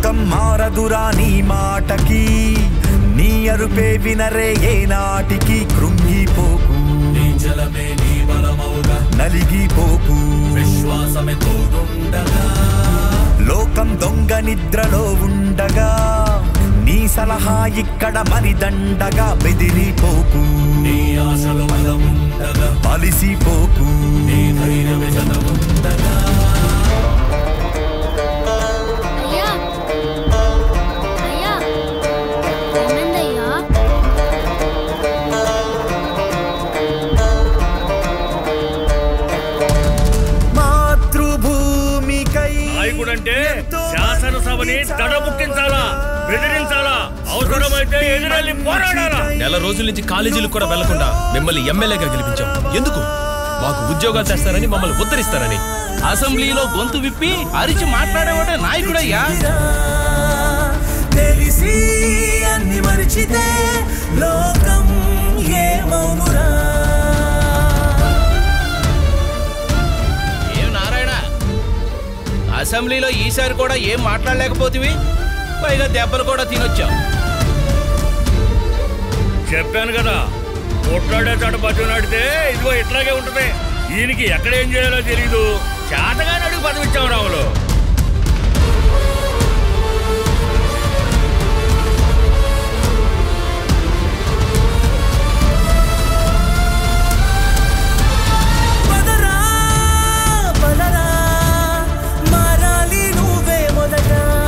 లోకం మారదురా నీ మాటకి నీ అరుపే వినరే ఏ నాటికి కృంగిపోకు నీ జలమే నీ బలమౌగా నలిగిపోకు విశ్వాసమే తోడుండగా లోకం దొంగ నిద్రలో ఉండగా నీ సలహా ఇక్కడ మరిదండగా బెదిరిపోకు నీ ఆశలు బలముండగా అలిసిపోకు నీ ధైర్యమే చదవుండగా అయ్యా అయ్యా ఏమైందయ్యా మాతృభూమికై నాయకుడంటే శాసనసభని దడబుట్టించాలా బెదిరించాలా అవసరమైతే ఎదురెళ్ళి పోరాడాలా నెల రోజుల నుంచి కాలేజీలకు కూడా వెళ్లకుండా మిమ్మల్ని ఎమ్మెల్యేగా గెలిపించాం ఎందుకు మాకు ఉద్యోగాలు తెస్తారని మమ్మల్ని ఉద్ధరిస్తారని అసెంబ్లీలో గొంతు విప్పి అరిచి మాట్లాడేవాడే నాయకుడయ్యా తెలిసి అన్ని మరిచితే లోకం ఏమౌనురా ఏం నారాయణ అసెంబ్లీలో ఈసారి కూడా ఏం మాట్లాడలేకపోతివి పైగా దెబ్బలు కూడా తినొచ్చావు చెప్పాను కదా కొట్లాడే చాట పద్యం నాటితే ఇదిగో ఇట్లాగే ఉంటది ఈయనకి ఎక్కడ ఏం చేయాలో తెలీదు చేతగానే అడుగు పదవి ఇచ్చాం రాములు పదరా పదరా మారాలి నువ్వే మొదట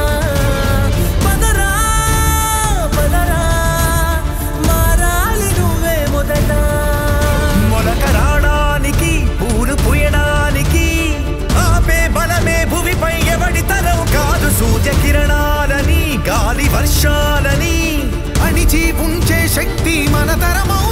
పదరా పదరా మారాలి నువ్వే మొదట మొలక రావడానికి పూలు పూయడానికి ఆపే బలమే భూమిపై ఎవడి తరం కాదు సూర్య కిరణాలని గాలి వర్షాలని అణిచి ఉంచే శక్తి మన తరమౌ